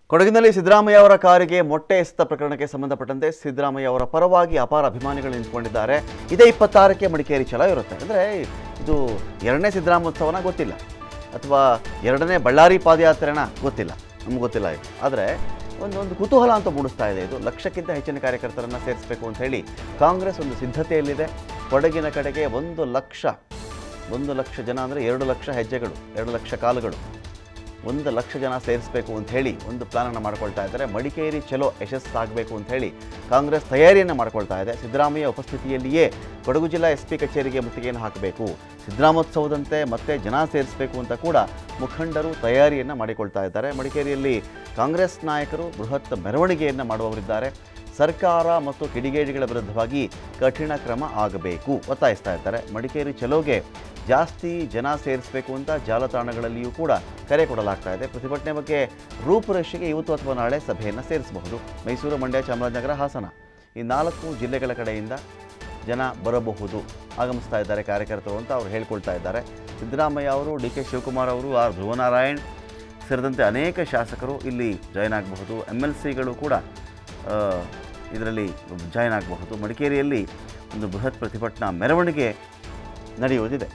ಕೊಡಗಿನಲ್ಲಿ ಸಿದ್ದರಾಮಯ್ಯ ಅವರ ಕಾರಿಗೆ ಮೊಟ್ಟೆ ಎಸೆತ ಪ್ರಕರಣಕ್ಕೆ ಸಂಬಂಧಪಟ್ಟಂತೆ ಸಿದ್ದರಾಮಯ್ಯ ಅವರ ಪರವಾಗಿ ಅಪಾರ ಅಭಿಮಾನಿಗಳು ನಿಂತ್ಕೊಂಡಿದ್ದಾರೆ ಇದೇ ಇಪ್ಪತ್ತಾರಕ್ಕೆ ಮಡಿಕೇರಿ ಛಲ ಇರುತ್ತೆ ಅಂದರೆ ಇದು ಎರಡನೇ ಸಿದ್ದರಾಮೋತ್ಸವನ ಗೊತ್ತಿಲ್ಲ ಅಥವಾ ಎರಡನೇ ಬಳ್ಳಾರಿ ಪಾದಯಾತ್ರೆನ ಗೊತ್ತಿಲ್ಲ ನಮ್ಗೆ ಗೊತ್ತಿಲ್ಲ ಇದು ಆದರೆ ಒಂದು ಒಂದು ಕುತೂಹಲ ಅಂತ ಮೂಡಿಸ್ತಾ ಇದೆ ಇದು ಲಕ್ಷಕ್ಕಿಂತ ಹೆಚ್ಚಿನ ಕಾರ್ಯಕರ್ತರನ್ನು ಸೇರಿಸಬೇಕು ಅಂತ ಹೇಳಿ ಕಾಂಗ್ರೆಸ್ ಒಂದು ಸಿದ್ಧತೆಯಲ್ಲಿದೆ ಕೊಡಗಿನ ಕಡೆಗೆ ಒಂದು ಲಕ್ಷ ಒಂದು ಲಕ್ಷ ಜನ ಅಂದರೆ ಎರಡು ಲಕ್ಷ ಹೆಜ್ಜೆಗಳು ಎರಡು ಲಕ್ಷ ಕಾಲುಗಳು ಒಂದು ಲಕ್ಷ ಜನ ಸೇರಿಸಬೇಕು ಅಂತ ಹೇಳಿ ಒಂದು ಪ್ಲಾನನ್ನು ಮಾಡ್ಕೊಳ್ತಾ ಇದ್ದಾರೆ ಮಡಿಕೇರಿ ಚಲೋ ಯಶಸ್ಸಾಗಬೇಕು ಅಂತ ಹೇಳಿ ಕಾಂಗ್ರೆಸ್ ತಯಾರಿಯನ್ನು ಮಾಡ್ಕೊಳ್ತಾ ಇದೆ ಸಿದ್ದರಾಮಯ್ಯ ಉಪಸ್ಥಿತಿಯಲ್ಲಿಯೇ ಕೊಡಗು ಜಿಲ್ಲಾ ಎಸ್ ಪಿ ಕಚೇರಿಗೆ ಮುತ್ತಿಗೆಯನ್ನು ಹಾಕಬೇಕು ಸಿದ್ದರಾಮೋತ್ಸವದಂತೆ ಮತ್ತೆ ಜನ ಸೇರಿಸಬೇಕು ಅಂತ ಕೂಡ ಮುಖಂಡರು ತಯಾರಿಯನ್ನು ಮಾಡಿಕೊಳ್ತಾ ಇದ್ದಾರೆ ಮಡಿಕೇರಿಯಲ್ಲಿ ಕಾಂಗ್ರೆಸ್ ನಾಯಕರು ಬೃಹತ್ ಮೆರವಣಿಗೆಯನ್ನು ಮಾಡುವವರಿದ್ದಾರೆ ಸರ್ಕಾರ ಮತ್ತು ಕಿಡಿಗೇಡಿಗಳ ವಿರುದ್ಧವಾಗಿ ಕಠಿಣ ಕ್ರಮ ಆಗಬೇಕು ಒತ್ತಾಯಿಸ್ತಾ ಇದ್ದಾರೆ ಮಡಿಕೇರಿ ಚಲೋಗೆ ಜಾಸ್ತಿ ಜನ ಸೇರಿಸಬೇಕು ಅಂತ ಜಾಲತಾಣಗಳಲ್ಲಿಯೂ ಕೂಡ ಕರೆ ಕೊಡಲಾಗ್ತಾ ಇದೆ ಪ್ರತಿಭಟನೆ ಬಗ್ಗೆ ರೂಪುರೇಷೆಗೆ ಇವತ್ತು ಅಥವಾ ನಾಳೆ ಸಭೆಯನ್ನು ಸೇರಿಸಬಹುದು ಮೈಸೂರು ಮಂಡ್ಯ ಚಾಮರಾಜನಗರ ಹಾಸನ ಈ ನಾಲ್ಕು ಜಿಲ್ಲೆಗಳ ಕಡೆಯಿಂದ ಜನ ಬರಬಹುದು ಆಗಮಿಸ್ತಾ ಇದ್ದಾರೆ ಕಾರ್ಯಕರ್ತರು ಅಂತ ಅವರು ಹೇಳ್ಕೊಳ್ತಾ ಇದ್ದಾರೆ ಸಿದ್ದರಾಮಯ್ಯ ಅವರು ಡಿ ಕೆ ಶಿವಕುಮಾರ್ ಅವರು ಆರ್ ಧ್ರುವನಾರಾಯಣ್ ಸೇರಿದಂತೆ ಅನೇಕ ಶಾಸಕರು ಇಲ್ಲಿ ಜಾಯ್ನ್ ಆಗಬಹುದು ಎಮ್ ಎಲ್ ಸಿಗಳು ಕೂಡ ಇದರಲ್ಲಿ ಜಾಯ್ನ್ ಆಗಬಹುದು ಮಡಿಕೇರಿಯಲ್ಲಿ ಒಂದು ಬೃಹತ್ ಪ್ರತಿಭಟನಾ ಮೆರವಣಿಗೆ ನಡೆಯುವುದಿದೆ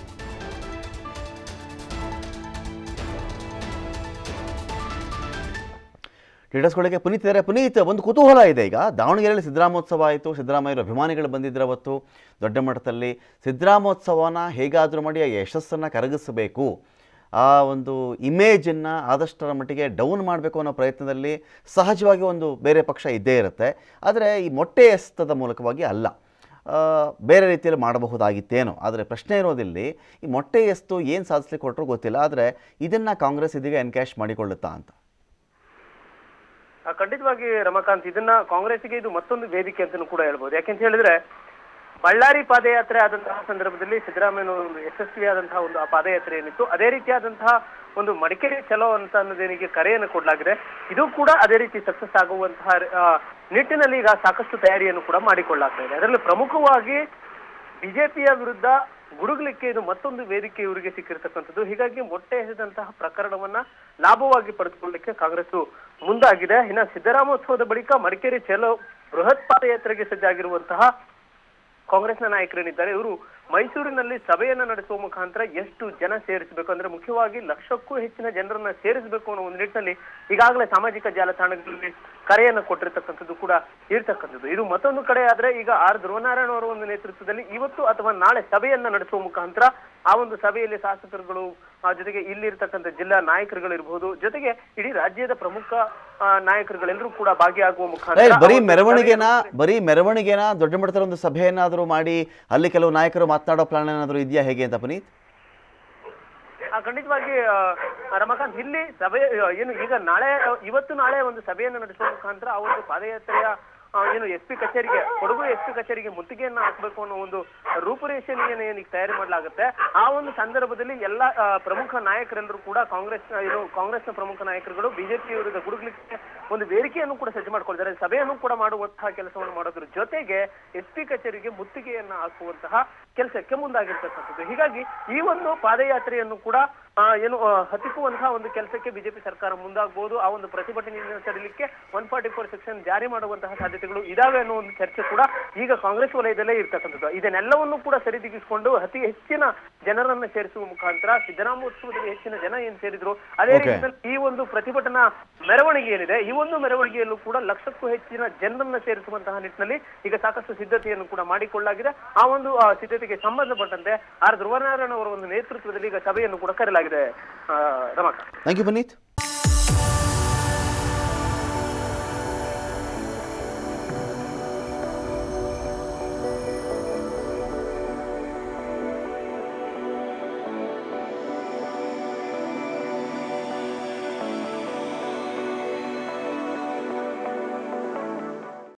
ಲೀಡರ್ಸ್ಗಳಿಗೆ ಪುನೀತ್ ಇದ್ದಾರೆ ಪುನೀತ್ ಒಂದು ಕುತೂಹಲ ಇದೆ ಈಗ ದಾವಣಗೆರೆಯಲ್ಲಿ ಸಿದ್ದರಾಮೋತ್ಸವ ಆಯಿತು ಸಿದ್ದರಾಮಯ್ಯರ ಅಭಿಮಾನಿಗಳು ಬಂದಿದ್ರು ಅವತ್ತು ದೊಡ್ಡ ಮಟ್ಟದಲ್ಲಿ ಸಿದ್ದರಾಮೋತ್ಸವನ ಹೇಗಾದರೂ ಮಾಡಿ ಆ ಯಶಸ್ಸನ್ನು ಕರಗಿಸಬೇಕು ಆ ಒಂದು ಇಮೇಜನ್ನು ಆದಷ್ಟರ ಮಟ್ಟಿಗೆ ಡೌನ್ ಮಾಡಬೇಕು ಅನ್ನೋ ಪ್ರಯತ್ನದಲ್ಲಿ ಸಹಜವಾಗಿ ಒಂದು ಬೇರೆ ಪಕ್ಷ ಇದ್ದೇ ಇರುತ್ತೆ ಆದರೆ ಈ ಮೊಟ್ಟೆ ಎಸ್ತದ ಮೂಲಕವಾಗಿ ಅಲ್ಲ ಆ, ಬೇರೆ ರೀತಿಯಲ್ಲಿ ಮಾಡಬಹುದಾಗಿತ್ತೇನೋ ಆದರೆ ಪ್ರಶ್ನೆ ಇರೋದಿಲ್ಲಿ ಈ ಮೊಟ್ಟೆ ಎಸ್ತು ಏನು ಸಾಧಿಸ್ಲಿಕ್ಕೆ ಕೊಟ್ಟರು ಗೊತ್ತಿಲ್ಲ ಆದರೆ ಇದನ್ನು ಕಾಂಗ್ರೆಸ್ ಇದೀಗ ಎನ್ಕ್ಯಾಶ್ ಮಾಡಿಕೊಳ್ಳುತ್ತಾ ಅಂತ ಆ, ಖಂಡಿತವಾಗಿ ರಮಾಕಾಂತ್ ಇದನ್ನ ಕಾಂಗ್ರೆಸ್ಗೆ ಇದು ಮತ್ತೊಂದು ವೇದಿಕೆ ಅಂತಾನೂ ಕೂಡ ಹೇಳ್ಬೋದು ಯಾಕೆಂತ ಹೇಳಿದ್ರೆ ಬಳ್ಳಾರಿ ಪಾದಯಾತ್ರೆ ಆದಂತಹ ಸಂದರ್ಭದಲ್ಲಿ ಸಿದ್ದರಾಮಯ್ಯ ಒಂದು ಯಶಸ್ವಿಯಾದಂತಹ ಒಂದು ಆ ಪಾದಯಾತ್ರೆ ಏನಿತ್ತು ಅದೇ ರೀತಿಯಾದಂತಹ ಒಂದು ಮಡಿಕೇರಿ ಚಲೋ ಅಂತ ಅನ್ನೋದೇನಿಗೆ ಕರೆಯನ್ನು ಕೊಡಲಾಗಿದೆ ಇದು ಕೂಡ ಅದೇ ರೀತಿ ಸಕ್ಸಸ್ ಆಗುವಂತಹ ಆ, ನಿಟ್ಟಿನಲ್ಲಿ ಈಗ ಸಾಕಷ್ಟು ತಯಾರಿಯನ್ನು ಕೂಡ ಮಾಡಿಕೊಳ್ಳಲಾಗ್ತಾ ಇದೆ ಅದರಲ್ಲಿ ಪ್ರಮುಖವಾಗಿ ಬಿಜೆಪಿಯ ವಿರುದ್ಧ ಗುಡುಗ್ಲಿಕ್ಕೆ ಇದು ಮತ್ತೊಂದು ವೇದಿಕೆ ಇವರಿಗೆ ಸಿಕ್ಕಿರ್ತಕ್ಕಂಥದ್ದು ಹೀಗಾಗಿ ಮೊಟ್ಟೆ ಎಸೆದಂತಹ ಪ್ರಕರಣವನ್ನ ಲಾಭವಾಗಿ ಪಡೆದುಕೊಳ್ಳಲಿಕ್ಕೆ ಕಾಂಗ್ರೆಸ್ ಮುಂದಾಗಿದೆ ಇನ್ನ ಸಿದ್ದರಾಮೋತ್ಸವದ ಬಳಿಕ ಮಡಿಕೇರಿ ಚಲೋ ಬೃಹತ್ ಪಾದಯಾತ್ರೆಗೆ ಸಜ್ಜಾಗಿರುವಂತಹ ಕಾಂಗ್ರೆಸ್ನ ನಾಯಕರೇನಿದ್ದಾರೆ ಇವರು ಮೈಸೂರಿನಲ್ಲಿ ಸಭೆಯನ್ನ ನಡೆಸುವ ಮುಖಾಂತರ ಎಷ್ಟು ಜನ ಸೇರಿಸಬೇಕು ಅಂದ್ರೆ ಮುಖ್ಯವಾಗಿ ಲಕ್ಷಕ್ಕೂ ಹೆಚ್ಚಿನ ಜನರನ್ನ ಸೇರಿಸಬೇಕು ಅನ್ನೋ ಒಂದು ನಿಟ್ಟಿನಲ್ಲಿ ಈಗಾಗಲೇ ಸಾಮಾಜಿಕ ಜಾಲತಾಣಗಳಲ್ಲಿ ಕರೆಯನ್ನು ಕೊಟ್ಟಿರ್ತಕ್ಕಂಥದ್ದು ಕೂಡ ಇರ್ತಕ್ಕಂಥದ್ದು ಇದು ಮತ್ತೊಂದು ಕಡೆ ಆದ್ರೆ ಈಗ ಆರ್ ಧ್ರುವನಾರಾಯಣ ಅವರ ಒಂದು ನೇತೃತ್ವದಲ್ಲಿ ಇವತ್ತು ಅಥವಾ ನಾಳೆ ಸಭೆಯನ್ನ ನಡೆಸುವ ಮುಖಾಂತರ ಆ ಒಂದು ಸಭೆಯಲ್ಲಿ ಶಾಸಕರುಗಳು ಆ ಜೊತೆಗೆ ಇಲ್ಲಿರ್ತಕ್ಕಂಥ ಜಿಲ್ಲಾ ನಾಯಕರುಗಳಿರ್ಬೋದು ಜೊತೆಗೆ ಇಡೀ ರಾಜ್ಯದ ಪ್ರಮುಖ ಆ, ನಾಯಕರುಗಳೆಲ್ಲರೂ ಕೂಡ ಭಾಗಿಯಾಗುವ ಏ, ಮುಖಾಂತರ ಬರೀ ಆ ಒಂದು ಮೆರವಣಿಗೆನ ಸಭೆಯನ್ನು- ಬರೀ ಮೆರವಣಿಗೆನ ದೊಡ್ಡ ಮಟ್ಟದಲ್ಲಿ ಒಂದು ಸಭೆಯನ್ನಾದರೂ ಮಾಡಿ ಅಲ್ಲಿ ಕೆಲವು ನಾಯಕರು ಮಾತನಾಡೋ ಪ್ಲಾನ್ ಏನಾದರೂ ಇದೆಯಾ ಹೇಗೆ ಅಂತ ಪುನೀತ್ ಆ, ಖಂಡಿತವಾಗಿ ಆ, ರಮಾಕಾಂತ್ ಇಲ್ಲಿ ಸಭೆ ಆ, ಏನು ಈಗ ನಾಳೆ ಆ, ಇವತ್ತು ನಾಳೆ ಒಂದು ಸಭೆಯನ್ನು ನಡೆಸುವ ಮುಖಾಂತರ ಆ ಒಂದು ಪಾದಯಾತ್ರೆಯ ಆ, ಏನು ಎಸ್ ಪಿ ಕಚೇರಿಗೆ ಕೊಡಗು ಎಸ್ ಪಿ ಕಚೇರಿಗೆ ಮುತ್ತಿಗೆಯನ್ನ ಹಾಕಬೇಕು ಅನ್ನೋ ಒಂದು ರೂಪುರೇಷೆಯನ್ನು ಏನೀಗ ತಯಾರಿ ಮಾಡಲಾಗುತ್ತೆ ಆ ಒಂದು ಸಂದರ್ಭದಲ್ಲಿ ಎಲ್ಲ ಆ, ಪ್ರಮುಖ ನಾಯಕರೆಲ್ಲರೂ ಕೂಡ ಕಾಂಗ್ರೆಸ್ ಏನು ಕಾಂಗ್ರೆಸ್ನ ಪ್ರಮುಖ ನಾಯಕರುಗಳು ಬಿಜೆಪಿ ವಿರುದ್ಧ ಗುಡುಗ್ಲಿಕ್ಕೆ ಒಂದು ವೇದಿಕೆಯನ್ನು ಕೂಡ ಸಜ್ಜು ಮಾಡ್ಕೊಳ್ತಾರೆ ಸಭೆಯನ್ನು ಕೂಡ ಮಾಡುವಂತಹ ಕೆಲಸವನ್ನು ಮಾಡೋದ್ರ ಜೊತೆಗೆ ಎಸ್ ಪಿ ಕಚೇರಿಗೆ ಮುತ್ತಿಗೆಯನ್ನ ಹಾಕುವಂತಹ ಕೆಲಸಕ್ಕೆ ಮುಂದಾಗಿರ್ತಕ್ಕಂಥದ್ದು ಹೀಗಾಗಿ ಈ ಒಂದು ಪಾದಯಾತ್ರೆಯನ್ನು ಕೂಡ ಆ, ಏನು ಆ, ಹತ್ತಿಕ್ಕುವಂತಹ ಒಂದು ಕೆಲಸಕ್ಕೆ ಬಿಜೆಪಿ ಸರ್ಕಾರ ಮುಂದಾಗಬಹುದು ಆ ಒಂದು ಪ್ರತಿಭಟನೆಯನ್ನು ತಡೆಯಲಿಕ್ಕೆ ಒನ್ ಫಾರ್ಟಿ ಫೋರ್ ಸೆಕ್ಷನ್ ಜಾರಿ ಮಾಡುವಂತಹ ಸಾಧ್ಯತೆಗಳು ಇದಾವೆ ಅನ್ನೋ ಒಂದು ಚರ್ಚೆ ಕೂಡ ಈಗ ಕಾಂಗ್ರೆಸ್ ವಲಯದಲ್ಲೇ ಇರ್ತಕ್ಕಂಥದ್ದು ಇದನ್ನೆಲ್ಲವನ್ನು ಕೂಡ ಸರಿದೂಗಿಸಿಕೊಂಡು ಅತಿ ಹೆಚ್ಚಿನ ಜನರನ್ನ ಸೇರಿಸುವ ಮುಖಾಂತರ ಸಿದ್ದರಾಮೋತ್ಸವದಲ್ಲಿ ಹೆಚ್ಚಿನ ಜನ ಏನ್ ಸೇರಿದ್ರು ಅದೇ Okay. ರೀತಿಯಲ್ಲಿ ಈ ಒಂದು ಪ್ರತಿಭಟನಾ ಮೆರವಣಿಗೆ ಏನಿದೆ ಈ ಒಂದು ಮೆರವಣಿಗೆಯಲ್ಲೂ ಕೂಡ ಲಕ್ಷಕ್ಕೂ ಹೆಚ್ಚಿನ ಜನರನ್ನ ಸೇರಿಸುವಂತಹ ನಿಟ್ಟಿನಲ್ಲಿ ಈಗ ಸಾಕಷ್ಟು ಸಿದ್ಧತೆಯನ್ನು ಕೂಡ ಮಾಡಿಕೊಳ್ಳಲಾಗಿದೆ ಆ ಒಂದು ಆ, ಸಿದ್ಧತೆಗೆ ಸಂಬಂಧಪಟ್ಟಂತೆ ಆರ್ ಧ್ರುವನಾರಾಯಣ ಅವರ ಒಂದು ನೇತೃತ್ವದಲ್ಲಿ ಈಗ ಸಭೆಯನ್ನು ಕೂಡ ಕರೆಯಲಾಗಿದೆ ಆ, ರಮಾಕಾಂತ್ ಥ್ಯಾಂಕ್ ಯು ಪುನೀತ್